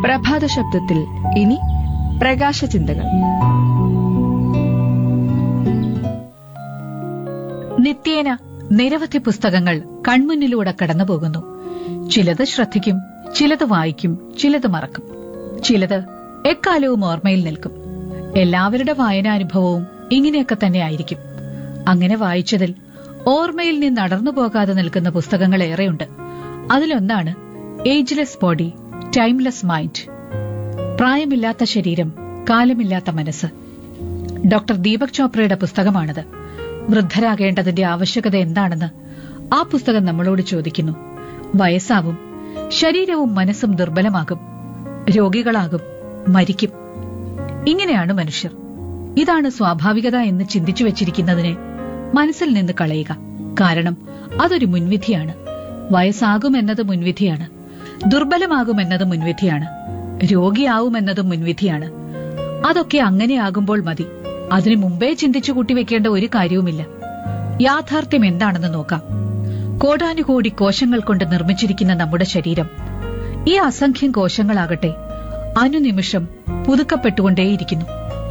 പ്രഭാത ശബ്ദത്തിൽ ഇനി പ്രകാശ ചിന്തകൾ നിത്യേന നിരവധി പുസ്തകങ്ങൾ കൺമുന്നിലൂടെ കടന്നുപോകുന്നു ചിലത് ശ്രദ്ധിക്കും ചിലത് വായിക്കും ചിലത് മറക്കും ചിലത് എക്കാലവും ഓർമ്മയിൽ നിൽക്കും എല്ലാവരുടെ വായനാനുഭവവും ഇങ്ങനെയൊക്കെ തന്നെ ആയിരിക്കും അങ്ങനെ വായിച്ചതിൽ ഓർമ്മയിൽ നിന്ന് അടർന്നു പോകാതെ നിൽക്കുന്ന പുസ്തകങ്ങൾ ഏറെയുണ്ട് അതിലൊന്നാണ് ഏജ്ലെസ് ബോഡി ടൈംലെസ് മൈൻഡ് പ്രായമില്ലാത്ത ശരീരം കാലമില്ലാത്ത മനസ്സ് ഡോക്ടർ ദീപക് ചോപ്രയുടെ പുസ്തകമാണിത് വൃദ്ധരാകേണ്ടതിന്റെ ആവശ്യകത എന്താണെന്ന് ആ പുസ്തകം നമ്മളോട് ചോദിക്കുന്നു വയസ്സാവും ശരീരവും മനസ്സും ദുർബലമാകും രോഗികളാകും മരിക്കും ഇങ്ങനെയാണ് മനുഷ്യർ ഇതാണ് സ്വാഭാവികത എന്ന് ചിന്തിച്ചു വെച്ചിരിക്കുന്നതിനെ മനസ്സിൽ നിന്ന് കളയുക കാരണം അതൊരു മുൻവിധിയാണ് വയസ്സാകുമെന്നത് മുൻവിധിയാണ് ദുർബലമാകുമെന്നത് മുൻവിധിയാണ് രോഗിയാവുമെന്നതും മുൻവിധിയാണ് അതൊക്കെ അങ്ങനെയാകുമ്പോൾ മതി അതിനു മുമ്പേ ചിന്തിച്ചു കൂട്ടിവെക്കേണ്ട ഒരു കാര്യവുമില്ല യാഥാർത്ഥ്യം എന്താണെന്ന് നോക്കാം കോടാനുകോടി കോശങ്ങൾ കൊണ്ട് നിർമ്മിച്ചിരിക്കുന്ന നമ്മുടെ ശരീരം ഈ അസംഖ്യം കോശങ്ങളാകട്ടെ അനുനിമിഷം പുതുക്കപ്പെട്ടുകൊണ്ടേയിരിക്കുന്നു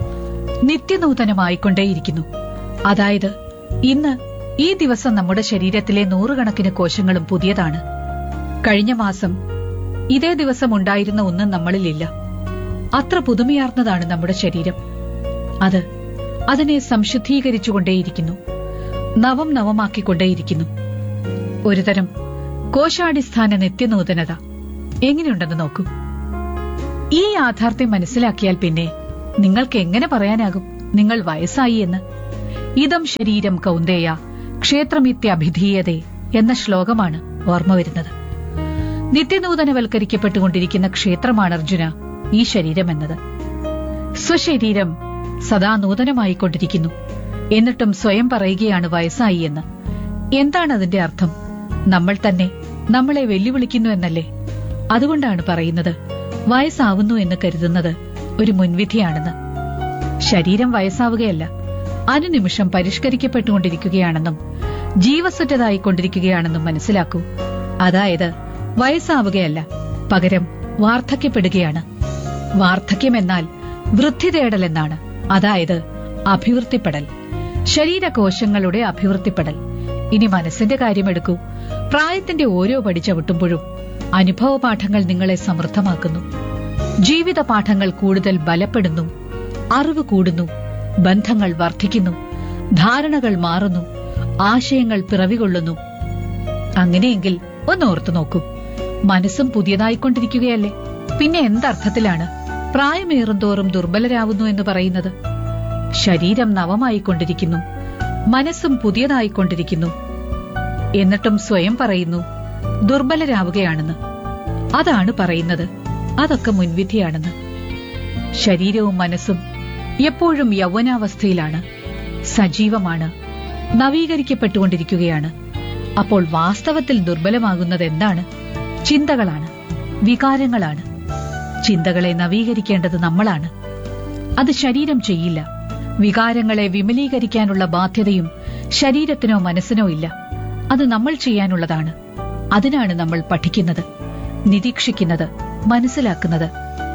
നിത്യനൂതനമായിക്കൊണ്ടേയിരിക്കുന്നു അതായത് ഇന്ന് ഈ ദിവസം നമ്മുടെ ശരീരത്തിലെ നൂറുകണക്കിന് കോശങ്ങളും പുതിയതാണ് കഴിഞ്ഞ മാസം ഇതേ ദിവസം ഉണ്ടായിരുന്ന ഒന്നും നമ്മളിലില്ല അത്ര പുതുമയാർന്നതാണ് നമ്മുടെ ശരീരം അത് അതിനെ സംശുദ്ധീകരിച്ചുകൊണ്ടേയിരിക്കുന്നു നവം നവമാക്കിക്കൊണ്ടേയിരിക്കുന്നു ഒരുതരം കോശാടിസ്ഥാന നിത്യനൂതനത എങ്ങനെയുണ്ടെന്ന് നോക്കൂ ഈ യാഥാർത്ഥ്യം മനസ്സിലാക്കിയാൽ പിന്നെ നിങ്ങൾക്ക് എങ്ങനെ പറയാനാകും നിങ്ങൾ വയസ്സായി എന്ന് ഇതം ശരീരം കൗന്ദേയ ക്ഷേത്രമിത്യഭിധീയതേ എന്ന ശ്ലോകമാണ് ഓർമ്മ വരുന്നത് നിത്യനൂതനവൽക്കരിക്കപ്പെട്ടുകൊണ്ടിരിക്കുന്ന ക്ഷേത്രമാണ് അർജുന ഈ ശരീരമെന്നത് സ്വശരീരം സദാ നൂതനമായിക്കൊണ്ടിരിക്കുന്നു എന്നിട്ടും സ്വയം പറയുകയാണ് വയസ്സായി എന്ന് എന്താണ് അതിന്റെ അർത്ഥം നമ്മൾ തന്നെ നമ്മളെ വെല്ലുവിളിക്കുന്നു എന്നല്ലേ അതുകൊണ്ടാണ് പറയുന്നത് വയസ്സാവുന്നു എന്ന് കരുതുന്നത് ഒരു മുൻവിധിയാണെന്ന് ശരീരം വയസ്സാവുകയല്ല അനുനിമിഷം പരിഷ്കരിക്കപ്പെട്ടുകൊണ്ടിരിക്കുകയാണെന്നും ജീവസുറ്റതായിക്കൊണ്ടിരിക്കുകയാണെന്നും മനസ്സിലാക്കൂ അതായത് വയസ്സാവുകയല്ല പകരം വാർദ്ധക്യപ്പെടുകയാണ് വാർദ്ധക്യമെന്നാൽ വൃദ്ധി തേടൽ എന്നാണ് അതായത് അഭിവൃദ്ധിപ്പെടൽ ശരീരകോശങ്ങളുടെ അഭിവൃദ്ധിപ്പെടൽ ഇനി മനസ്സിന്റെ കാര്യമെടുക്കൂ പ്രായത്തിന്റെ ഓരോ പടി ചവിട്ടുമ്പോഴും അനുഭവ പാഠങ്ങൾ നിങ്ങളെ സമൃദ്ധമാക്കുന്നു ജീവിത പാഠങ്ങൾ കൂടുതൽ ബലപ്പെടുന്നു അറിവ് കൂടുന്നു ബന്ധങ്ങൾ വർദ്ധിക്കുന്നു ധാരണകൾ മാറുന്നു ആശയങ്ങൾ പിറവികൊള്ളുന്നു അങ്ങനെയെങ്കിൽ ഒന്ന് ഓർത്തു നോക്കൂ മനസ്സും പുതിയതായിക്കൊണ്ടിരിക്കുകയല്ലേ പിന്നെ എന്തർത്ഥത്തിലാണ് പ്രായമേറുന്തോറും ദുർബലരാവുന്നു എന്ന് പറയുന്നത് ശരീരം നവമായിക്കൊണ്ടിരിക്കുന്നു മനസ്സും പുതിയതായിക്കൊണ്ടിരിക്കുന്നു എന്നിട്ടും സ്വയം പറയുന്നു ദുർബലരാവുകയാണെന്ന് അതാണ് പറയുന്നത് അതൊക്കെ മുൻവിധിയാണെന്ന് ശരീരവും മനസ്സും എപ്പോഴും യൗവനാവസ്ഥയിലാണ് സജീവമാണ് നവീകരിക്കപ്പെട്ടുകൊണ്ടിരിക്കുകയാണ് അപ്പോൾ വാസ്തവത്തിൽ ദുർബലമാകുന്നത് എന്താണ് ചിന്തകളാണ് വികാരങ്ങളാണ് ചിന്തകളെ നവീകരിക്കേണ്ടത് നമ്മളാണ് അത് ശരീരം ചെയ്യില്ല വികാരങ്ങളെ വിമലീകരിക്കാനുള്ള ബാധ്യതയും ശരീരത്തിനോ മനസ്സിനോ ഇല്ല അത് നമ്മൾ ചെയ്യാനുള്ളതാണ് അതിനാണ് നമ്മൾ പഠിക്കുന്നത് നിരീക്ഷിക്കുന്നത് മനസ്സിലാക്കുന്നത്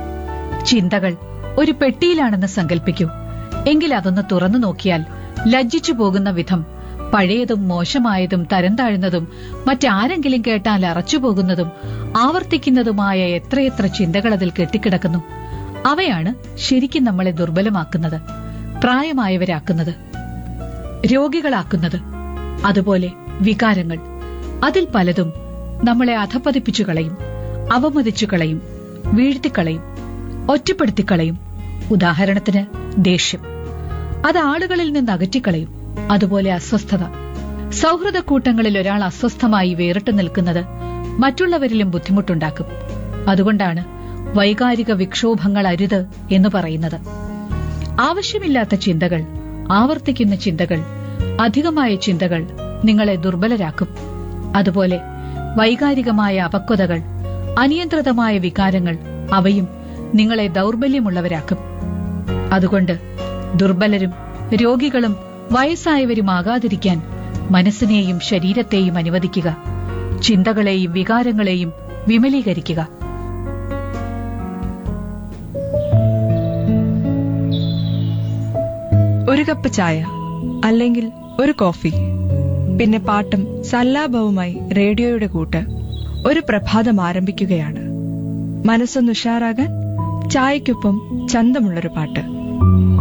ചിന്തകൾ ഒരു പെട്ടിയിലാണെന്ന് സങ്കല്പിക്കൂ എങ്കിൽ അതൊന്ന് തുറന്നു നോക്കിയാൽ ലജ്ജിച്ചു പോകുന്ന വിധം പഴയതും മോശമായതും തരം താഴ്ന്നതും മറ്റാരെങ്കിലും കേട്ടാൽ അറച്ചുപോകുന്നതും ആവർത്തിക്കുന്നതുമായ എത്രയെത്ര ചിന്തകൾ അതിൽ കെട്ടിക്കിടക്കുന്നു അവയാണ് ശരിക്കും നമ്മളെ ദുർബലമാക്കുന്നത് പ്രായമായവരാക്കുന്നത് രോഗികളാക്കുന്നത് അതുപോലെ വികാരങ്ങൾ അതിൽ പലതും നമ്മളെ അധപ്പതിപ്പിച്ചു കളയും അവമതിച്ചു കളയും വീഴ്ത്തിക്കളയും ഒറ്റപ്പെടുത്തിക്കളയും ഉദാഹരണത്തിന് ദേഷ്യം അത് ആളുകളിൽ നിന്ന് അകറ്റിക്കളയും അതുപോലെ അസ്വസ്ഥത സൗഹൃദ കൂട്ടങ്ങളിൽ ഒരാൾ അസ്വസ്ഥമായി വേറിട്ട് നിൽക്കുന്നത് മറ്റുള്ളവരിലും ബുദ്ധിമുട്ടുണ്ടാക്കും അതുകൊണ്ടാണ് വൈകാരിക വിക്ഷോഭങ്ങൾ അരുത് എന്ന് പറയുന്നത് ആവശ്യമില്ലാത്ത ചിന്തകൾ ആവർത്തിക്കുന്ന ചിന്തകൾ അധികമായ ചിന്തകൾ നിങ്ങളെ ദുർബലരാക്കും അതുപോലെ വൈകാരികമായ അപക്വതകൾ അനിയന്ത്രിതമായ വികാരങ്ങൾ അവയും നിങ്ങളെ ദൗർബല്യമുള്ളവരാക്കും അതുകൊണ്ട് ദുർബലരും രോഗികളും വയസ്സായവരുമാകാതിരിക്കാൻ മനസ്സിനെയും ശരീരത്തെയും അനുവദിക്കുക ചിന്തകളെയും വികാരങ്ങളെയും വിമലീകരിക്കുക കപ്പ് ചായ അല്ലെങ്കിൽ ഒരു കോഫി പിന്നെ പാട്ടും സല്ലാപവുമായി റേഡിയോയുടെ കൂട്ട് ഒരു പ്രഭാതം ആരംഭിക്കുകയാണ് മനസ്സൊന്ന് ഉഷാറാകാൻ ചായക്കൊപ്പം ചന്തമുള്ളൊരു പാട്ട്